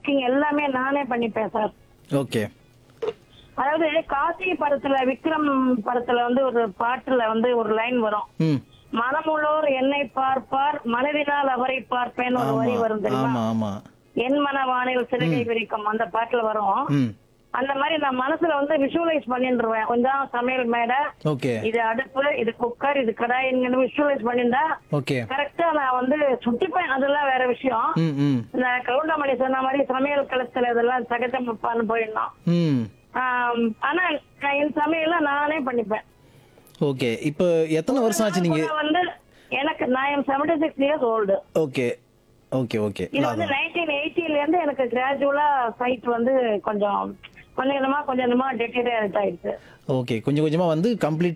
cooking எல்லாமே நானே பண்ணிப்பேன் சார் ஓகே அதாவது காசி படத்துல விக்ரம் படத்துல வந்து ஒரு பாட்டுல வந்து ஒரு லைன் வரும் ம் மனமுள்ளோர் என்னை பார்ப்பார் மனதினால் அவரை பார்ப்பேன் ஒரு வரி ஆமா வரும் தெரியுமா ஆமா ஆமா என் மனவானில் சிறுகை விரிக்கும் அந்த பாட்டுல வரும் ம் அந்த மாதிரி நான் மனசுல வந்து விஷுவலைஸ் பண்ணிடுவேன் கொஞ்சம் சமையல் மேடை ஓகே இது அடுப்பு இது குக்கர் இது கடாய் விஷுவலைஸ் பண்ணிருந்தா ஓகே கரெக்டா நான் வந்து சுட்டிப்பேன் அதெல்லாம் வேற விஷயம் ம் ம் இந்த கவுண்டமணி சொன்ன மாதிரி சமையல் களத்துல இதெல்லாம் சகஜமப்பான்னு போயிடணும் ம் ஆம், ஆனா நான் என் சமையல்லாம் நானே பண்ணிப்பேன் ஓகே இப்போ எத்தனை வருஷம் ஆச்சு நீங்க இப்ப வந்து எனக்கு நான் seventy six years old okay okay okay இது வந்து நைன்டீன் எயிட்டில இருந்து எனக்கு கிராஜுவலா சைட் வந்து கொஞ்சம் கொஞ்சம் கொஞ்சமா கொஞ்சம் கொஞ்சமா டெட்டீரியேட் ஆயிடுச்சு ஓகே கொஞ்சம் கொஞ்சமா வந்து கம்ப்ளீட்